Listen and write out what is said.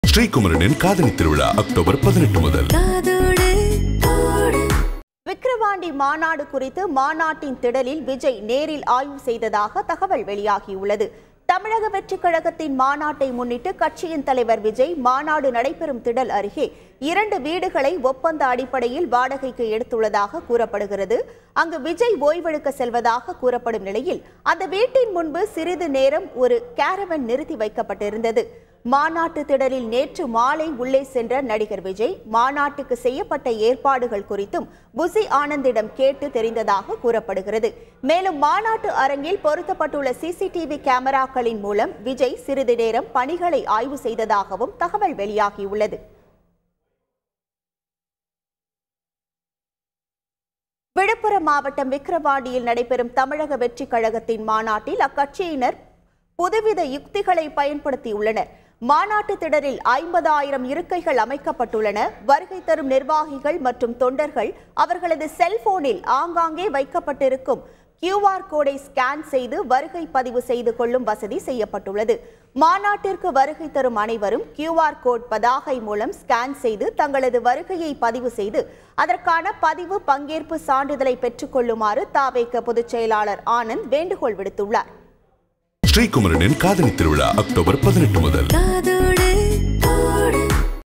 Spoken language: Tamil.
ஸ்ரீகுமரனின் காதலி திருவிழா அக்டோபர் பதினெட்டு முதல் காதோடு தோடு விக்கிரவாண்டி மாநாடு குறித்து மாநாட்டின் திடலில் விஜய் நேரில் ஆய்வு செய்ததாக தகவல் வெளியாகியுள்ளது தமிழக வெற்றிக் கழகத்தின் மாநாட்டை முன்னிட்டு கட்சியின் தலைவர் விஜய் மாநாடு நடைபெறும் திடல் அருகே இரண்டு வீடுகளை ஒப்பந்த அடிப்படையில் வாடகைக்கு எடுத்துள்ளதாக கூறப்படுகிறது அங்கு விஜய் ஓய்வெடுக்க செல்வதாக கூறப்படும் நிலையில் அந்த வீட்டின் முன்பு சிறிது நேரம் ஒரு கேரவன் நிறுத்தி வைக்கப்பட்டிருந்தது மாநாட்டு திடலில் நேற்று மாலை உள்ளே சென்ற நடிகர் விஜய் மாநாட்டுக்கு செய்யப்பட்ட ஏற்பாடுகள் குறித்தும் புசி ஆனந்திடம் கேட்டு தெரிந்ததாக கூறப்படுகிறது மேலும் மாநாட்டு அரங்கில் பொருத்தப்பட்டுள்ள சிசிடிவி கேமராக்களின் மூலம் விஜய் சிறிது நேரம் பணிகளை ஆய்வு செய்ததாகவும் தகவல் வெளியாகியுள்ளது விழுப்புரம் மாவட்டம் விக்கிரவாண்டியில் நடைபெறும் தமிழக வெற்றிக் கழகத்தின் மாநாட்டில் அக்கட்சியினர் புதுவித யுக்திகளை பயன்படுத்தியுள்ளனர் மாநாட்டு திடலில் ஐம்பதாயிரம் இருக்கைகள் அமைக்கப்பட்டுள்ளன வருகை தரும் நிர்வாகிகள் மற்றும் தொண்டர்கள் அவர்களது செல்போனில் ஆங்காங்கே வைக்கப்பட்டிருக்கும் கியூஆர் கோடை ஸ்கேன் செய்து வருகை பதிவு செய்து கொள்ளும் வசதி செய்யப்பட்டுள்ளது மாநாட்டிற்கு வருகை தரும் அனைவரும் கியூஆர் கோட் பதாகை மூலம் ஸ்கேன் செய்து தங்களது வருகையை பதிவு செய்து அதற்கான பதிவு பங்கேற்பு சான்றிதழை பெற்றுக்கொள்ளுமாறு தாவேக பொதுச் செயலாளர் ஆனந்த் வேண்டுகோள் விடுத்துள்ளார் ஸ்ரீகுமரனின் காதலி திருவிழா அக்டோபர் பதினெட்டு முதல் காதோடு